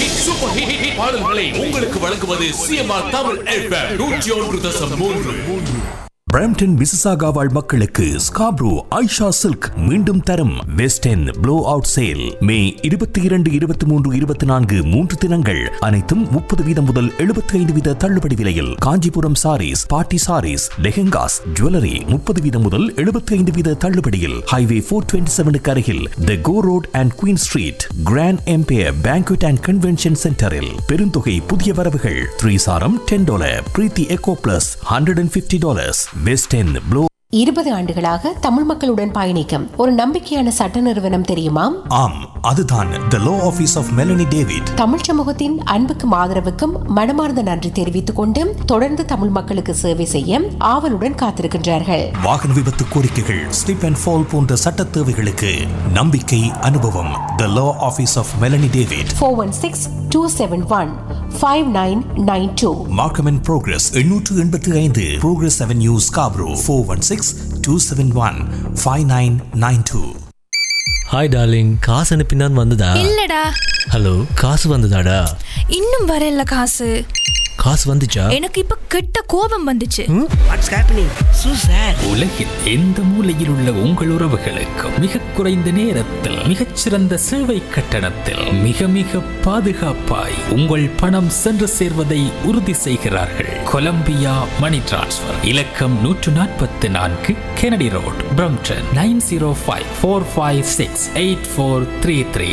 Hit super hit hit பாடல்களை உங்களுக்கு வழங்குவது சிஎம்ஆர் தமிழ் எஃப்எம் நூற்றி ஒன்று தசம் மூன்று பிரம்டன் மிசிசாகா வாழ் மக்களுக்கு ஸ்காப்ரோ ஐஷா சில்க் மீண்டும் தரும் west n blow out sale May இருபத்தி இரண்டு இருபத்தி மூன்று இருபத்தி நான்கு மூன்று தினங்கள் அனைத்தும் முப்பது வீதம் முதல் எழுபத்தி ஐந்து வீத தள்ளுபடி விலையில் காஞ்சிபுரம் சாரீஸ் பாட்டி சாரீஸ் லெஹெங்காஸ் ஜுவல்லரி முப்பது வீதம் முதல் எழுபத்தி ஐந்து வீத தள்ளுபடியில் ஹைவே ஃபோர் டுவெண்ட்டி செவனுக்கு அருகில் the Gore Road and Queen Street Grand Empire Banquet and Convention சென்டரில் பெருந்தொகை புதிய வரவுகள் த்ரீ சாரம் ten dollar Preethi Eco plus hundred and fifty dollars best n blow இருபது ஆண்டுகளாக தமிழ் மக்களுடன் பயணிக்கும் ஒரு நம்பிக்கையான சட்ட நிறுவனம் தெரியுமா ஆம் அதுதான் the law office of Melanie David தமிழ் சமூகத்தின் அன்புக்கும் ஆதரவுக்கும் மனமார்ந்த நன்றி தெரிவித்துக் கொண்டு தொடர்ந்து தமிழ் மக்களுக்கு சேவை செய்ய ஆவலுடன் காத்திருக்கின்றார்கள் வாகன விபத்து கோரிக்கைகள் ஸ்லிப் அண்ட் ஃபால் போன்ற சட்ட தேவைகளுக்கு நம்பிக்கை அனுபவம் the law office of Melanie David four one six two seven one five nine nine two Markham and Progress எண்ணூற்று எண்பத்தி ஐந்து Progress Avenue Scarborough four one six two seven one five nine nine two hi darling காசு அனுப்பினான் வந்ததா இல்லடா hello காசு வந்ததாடா இன்னும் வரல காசு காசு வந்துச்சா எனக்கு இப்ப கெட்ட கோபம் வந்துச்சு வாட்ஸ் ஹேப்பனிங் சூ சார் உலகில் எந்த மூலையில் உள்ள உங்கள் உறவுகளுக்கும் மிக குறைந்த நேரத்தில் மிகச்சிறந்த சேவை கட்டணத்தில் மிக மிக பாதுகாப்பாய் உங்கள் பணம் சென்று சேர்வதை உறுதி செய்கிறார்கள் கொலம்பியா மணி டிரான்ஸ்ஃபர் இலக்கம் நூற்று நாற்பத்தி நான்கு Kennedy Road Brampton nine zero five four five six eight four three three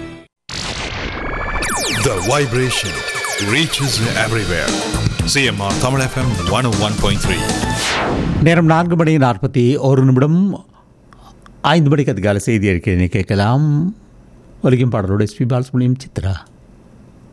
The vibration reaches everywhere. CMR Tamil FM 101.3. நேரம் நான்கு மணி நாற்பத்தி ஒரு நிமிடம் ஐந்து மணிக்கு அதிகாலை செய்தி அறிக்கையினை கேட்கலாம் ஒலிக்கும் பாடலோடு எஸ்பி பாலசுமணியம் சித்ரா